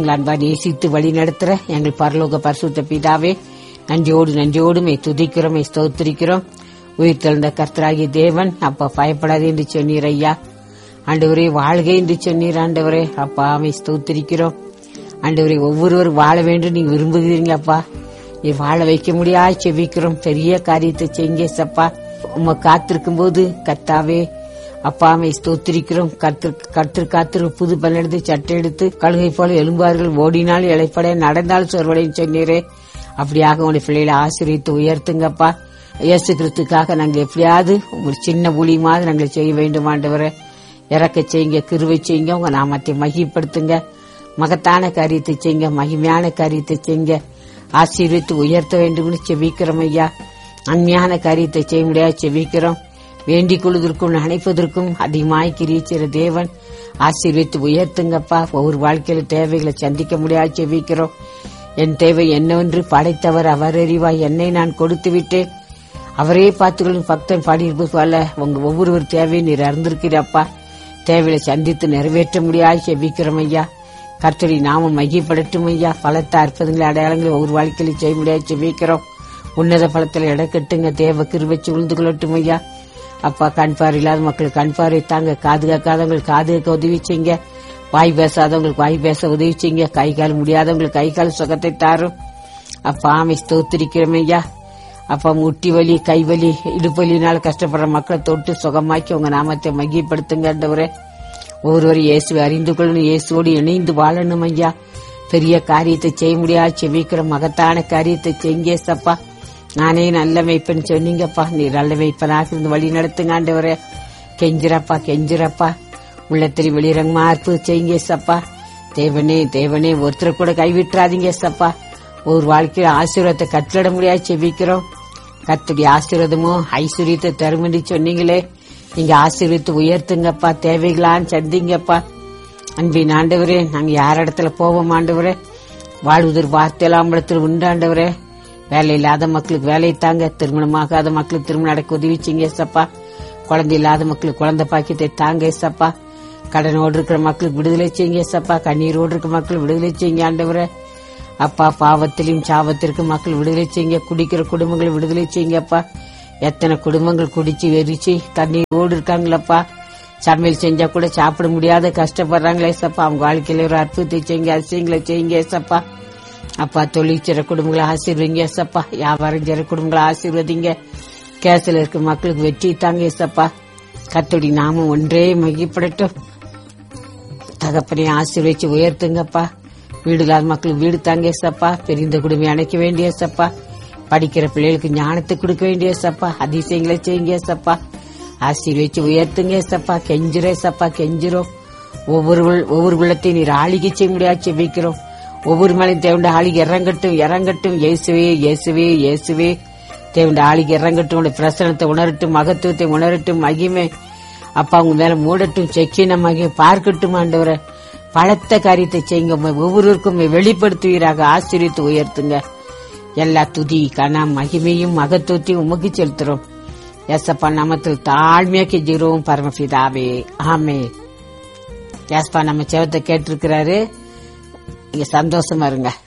எங்கள் அன்பா நேசித்து வழி நடத்துற எங்கள் பரலோக பரிசுத்த பிதாவே நன்றியோடு நன்றியோடு மே துதிக்கிறோம் மே ஸ்தோத்திரிக்கிறோம் உயிர் தெழுந்த கர்த்தராகிய தேவன் அப்பா பயப்படாது என்று சொன்னீர் ஐயா ஆண்டவரே வாழ்க என்று சொன்னீர் ஆண்டவரே அப்பா மே ஸ்தோத்திரிக்கிறோம் ஆண்டவரே ஒவ்வொருவரும் வாழ வேண்டும் நீங்க விரும்புகிறீங்க அப்பா நீ வாழ வைக்க முடியாது செவிக்கிறோம் பெரிய காரியத்தை செய்ங்க சப்பா உம்மை காத்திருக்கும் போது கத்தாவே அப்பாமை ஸ்தோத்திரிக்கிறோம் கத்து கற்று காத்திரு புது பல்லெடுத்து சட்டை எடுத்து கழுகை போல எலும்பார்கள் ஓடினால் இழைப்படைய நடந்தால் சொர்வடையும் சொன்னீரே அப்படியாக உங்களுடைய பிள்ளைகளை ஆசிரியத்து உயர்த்துங்கப்பா இயேசு கிறிஸ்துக்காக நாங்கள் எப்படியாவது ஒரு சின்ன ஊழியமாவது நாங்கள் செய்ய வேண்டும் ஆண்டவரே இறக்க செய்யுங்க கிருவை செய்யுங்க உங்க நாமத்தை மகிப்படுத்துங்க மகத்தான காரியத்தை செய்யுங்க மகிமையான காரியத்தை செய்யுங்க ஆசீர்வித்து உயர்த்த வேண்டும்னு செபிக்கிறோம் ஐயா அண்மையான காரியத்தை செய்ய முடியாது செபிக்கிறோம் வேண்டிக் கொள்வதற்கும் நினைப்பதற்கும் அதிகமாய் கிரிச்சிற தேவன் ஆசீர்வித்து உயர்த்துங்கப்பா ஒவ்வொரு வாழ்க்கையில தேவைகளை சந்திக்க முடியாது செபிக்கிறோம் என் தேவை என்னவென்று படைத்தவர் அவர் அறிவாய் என்னை நான் கொடுத்து விட்டேன் அவரே பார்த்துக்கொள்ளும் பக்தன் பாடியிருப்பது போல உங்க ஒவ்வொருவர் தேவையை நீர் அறிந்திருக்கிறப்பா தேவையை சந்தித்து நிறைவேற்ற முடியாது செபிக்கிறோம் ஐயா கர்த்தரி நாம மையப்படட்டும் ஐயா பலத்த அற்புதங்களை அடையாளங்களை ஒவ்வொரு வாழ்க்கையிலும் செய்ய முடியாது செபிக்கிறோம் உன்னத பலத்தில் இடக்கட்டுங்க தேவ கிருவச்சு உழுந்து கொள்ளட்டும் ஐயா அப்பா கண் பார்வை இல்லாத மக்களுக்கு கண் பார்வை தாங்க காது கேட்காதவங்களுக்கு காது கேட்க உதவி செய்யுங்க வாய் பேசாதவங்களுக்கு வாய் பேச உதவி செய்யுங்க கை கால் முடியாதவங்களுக்கு கை கால் சுகத்தை தாரும் அப்பா ஆமை ஸ்தோத்திரிக்கிறோம் ஐயா அப்பா முட்டி வலி கை வலி இடுப்பு வலினால கஷ்டப்படுற மக்களை தொட்டு சுகமாக்கி உங்க நாமத்தை மையப்படுத்துங்கன்றவரே ஒவ்வொருவரும் இயேசுவை அறிந்து கொள்ளணும் இயேசுவோடு இணைந்து வாழணும் ஐயா பெரிய காரியத்தை செய்ய முடியாது செவிக்கிற மகத்தான காரியத்தை செய்ங்க சப்பா நானே நல்ல மெய்ப்பன் சொன்னீங்கப்பா நீ நல்ல மெய்ப்பனாக இருந்து வழி நடத்துங்க ஆண்டவரே கெஞ்சிரப்பா கெஞ்சிரப்பா உள்ளத்தில் வெளிரங்கமா அற்புதம் செய்யுங்க சப்பா தேவனே தேவனே ஒருத்தர் கூட கைவிட்டுறாதீங்க சப்பா ஒரு வாழ்க்கையில ஆசீர்வாதத்தை கட்டளிட முடியாது செவிக்கிறோம் கத்துடைய ஆசீர்வாதமோ ஐஸ்வர்யத்தை தருமண்டி சொன்னீங்களே நீங்க ஆசீர்வித்து உயர்த்துங்கப்பா தேவைகளான்னு சந்திங்கப்பா அன்பின் ஆண்டவரே நாங்க யார் இடத்துல போவோம் ஆண்டவரே வாழ்வதற்கு வார்த்தையெல்லாம் இடத்துல உண்டாண்டவரே வேலை இல்லாத மக்களுக்கு வேலை தாங்க திருமணமாகாத மக்களுக்கு திருமணம் நடக்க உதவி செய்யுங்க சப்பா குழந்தை இல்லாத மக்களுக்கு குழந்தை பாக்கியத்தை தாங்க சப்பா கடனோடு இருக்கிற மக்களுக்கு விடுதலை செய்யுங்க சப்பா கண்ணீரோடு இருக்கிற மக்கள் விடுதலை செய்யுங்க ஆண்டவரே அப்பா பாவத்திலையும் சாபத்திற்கும் மக்கள் விடுதலை செய்யுங்க குடிக்கிற குடும்பங்களை விடுதலை செய்யுங்கப்பா எத்தனை குடும்பங்கள் குடிச்சு வெறிச்சு தண்ணீரோடு இருக்காங்களப்பா சமையல் செஞ்சா கூட சாப்பிட முடியாத கஷ்டப்படுறாங்களே சப்பா அவங்க வாழ்க்கையில ஒரு அற்புதத்தை செய்யுங்க அதிசயங்களை செய்யுங்க சப்பா அப்பா தொழில் செய்ற குடும்பங்களை ஆசீர்வதிங்க சப்பா வியாபாரம் செய்ற குடும்பங்களை ஆசீர்வதிங்க கேசில் இருக்க மக்களுக்கு வெற்றி தாங்க சப்பா கத்தோடி நாமும் ஒன்றே மகிப்படட்டும் தகப்பனை ஆசீர்வச்சு உயர்த்துங்கப்பா வீடு இல்லாத மக்களுக்கு வீடு தாங்க சப்பா பெரிந்த குடும்பம் அணைக்க வேண்டிய சப்பா படிக்கிற பிள்ளைகளுக்கு ஞானத்தை கொடுக்க வேண்டிய சப்பா அதிசயங்களை செய்யுங்க சப்பா ஆசீர்வச்சு உயர்த்துங்க சப்பா கெஞ்சிரே சப்பா கெஞ்சிரும் ஒவ்வொரு உள்- ஒவ்வொரு உள்ளத்தையும் நீர் ஆளிகை செய்ய முடியாது செபிக்கிறோம் ஒவ்வொரு மேலையும் தேவண்ட ஆளிகை இறங்கட்டும் இறங்கட்டும் இயேசுவே இயேசுவே இயேசுவே தேவண்ட ஆளிகை இறங்கட்டும் உடைய பிரசனத்தை உணரட்டும் மகத்துவத்தை உணரட்டும் மகிமை அப்பா உங்க மேல மூடட்டும் செக்கின மகிமை பார்க்கட்டும் ஆண்டவரை பலத்த காரியத்தை செய்யுங்க உம்மை ஒவ்வொருவருக்கும் உம்மை வெளிப்படுத்துவீராக ஆசீர்வித்து உயர்த்துங்க எல்லா துதி கனம் மகிமையும் மகத்துவத்தையும் உமக்கு செலுத்துறோம் எசப்பா நாமத்தில் தாழ்மையா கெஞ்சுகிறோம் பரமபிதாவே ஆமே ஏசப்பா நம்ம செவத்தை கேட்டிருக்கிறாரு நீங்க சந்தோஷமா இருங்க